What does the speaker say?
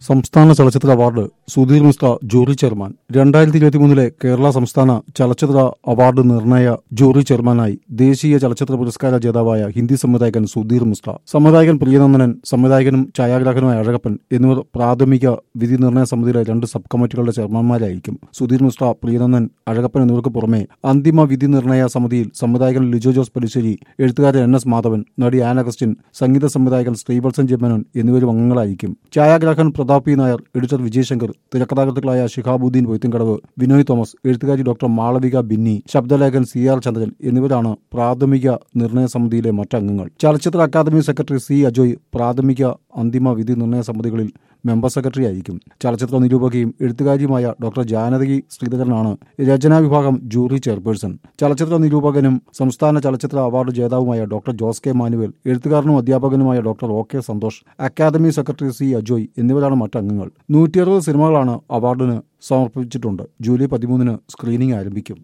സംസ്ഥാന ചലച്ചിത്ര award Sudhir Mishra jury chairman രണ്ടായിരത്തി ഇരുപത്തി മൂന്നിലെ കേരള സംസ്ഥാന ചലച്ചിത്ര അവാർഡ് നിർണയ ജൂറി ചെയർമാനായി ദേശീയ ചലച്ചിത്ര പുരസ്കാര ജേതാവായ ഹിന്ദി സംവിധായകൻ സുധീർ മിശ്ര സംവിധായകൻ പ്രിയനന്ദനൻ സംവിധായകനും ഛായാഗ്രാഹകനുമായ അഴകപ്പൻ എന്നിവർ പ്രാഥമിക വിധി നിർണയ സമിതിയിലെ രണ്ട് സബ് കമ്മിറ്റികളുടെ ചെയർമാൻമാരായിരിക്കും സുധീർ മിശ്ര പ്രിയനന്ദൻ അഴകപ്പൻ എന്നിവർക്ക് പുറമെ അന്തിമ വിധി നിർണയ സമിതിയിൽ സംവിധായകൻ ലിജോ ജോസ് പലിശ്ശേരി എഴുത്തുകാരൻ എൻ എസ് മാധവൻ നടി ആൻ അഗസ്റ്റിൻ സംഗീത സംവിധായകൻ ശ്രീവത്സൻ ജമ്മനൻ എന്നിവരും അംഗങ്ങളായിരിക്കും ഛായാഗ്രാഹകൻ പ്രതാപ് പി നായർ എഡിറ്റർ വിജയശങ്കർ തിരക്കഥാകൃത്തുക്കളായ ഷിഹാബുദ്ദീൻ പൊയ്ത്തിൻകടവ് വിനോയ് തോമസ് എഴുത്തുകാരി ഡോക്ടർ മാളവിക ബിന്നി ശബ്ദലേഖൻ സി ആർ ചന്ദ്രൻ എന്നിവരാണ് പ്രാഥമിക നിർണയ സമിതിയിലെ മറ്റംഗങ്ങൾ ചലച്ചിത്ര അക്കാദമി സെക്രട്ടറി സി അജോയ് പ്രാഥമിക അന്തിമ വിധി നിർണയ സമിതികളിൽ മെമ്പർ സെക്രട്ടറി ആയിരിക്കും ചലച്ചിത്ര നിരൂപകയും എഴുത്തുകാരിയുമായ ഡോക്ടർ ജാനകി ശ്രീധരനാണ് രചനാ വിഭാഗം ജൂറി ചെയർപേഴ്സൺ ചലച്ചിത്ര നിരൂപകനും സംസ്ഥാന ചലച്ചിത്ര അവാർഡ് ജേതാവുമായ ഡോക്ടർ ജോസ് കെ മാനുവൽ എഴുത്തുകാരനും അധ്യാപകനുമായ doctor O K Santhosh academy secretary C Ajoy എന്നിവരാണ് മറ്റംഗങ്ങൾ നൂറ്റി അറുപത് സിനിമകളാണ് അവാർഡിന് സമർപ്പിച്ചിട്ടുണ്ട് ജൂലൈ പതിമൂന്നിന് സ്ക്രീനിംഗ് ആരംഭിക്കും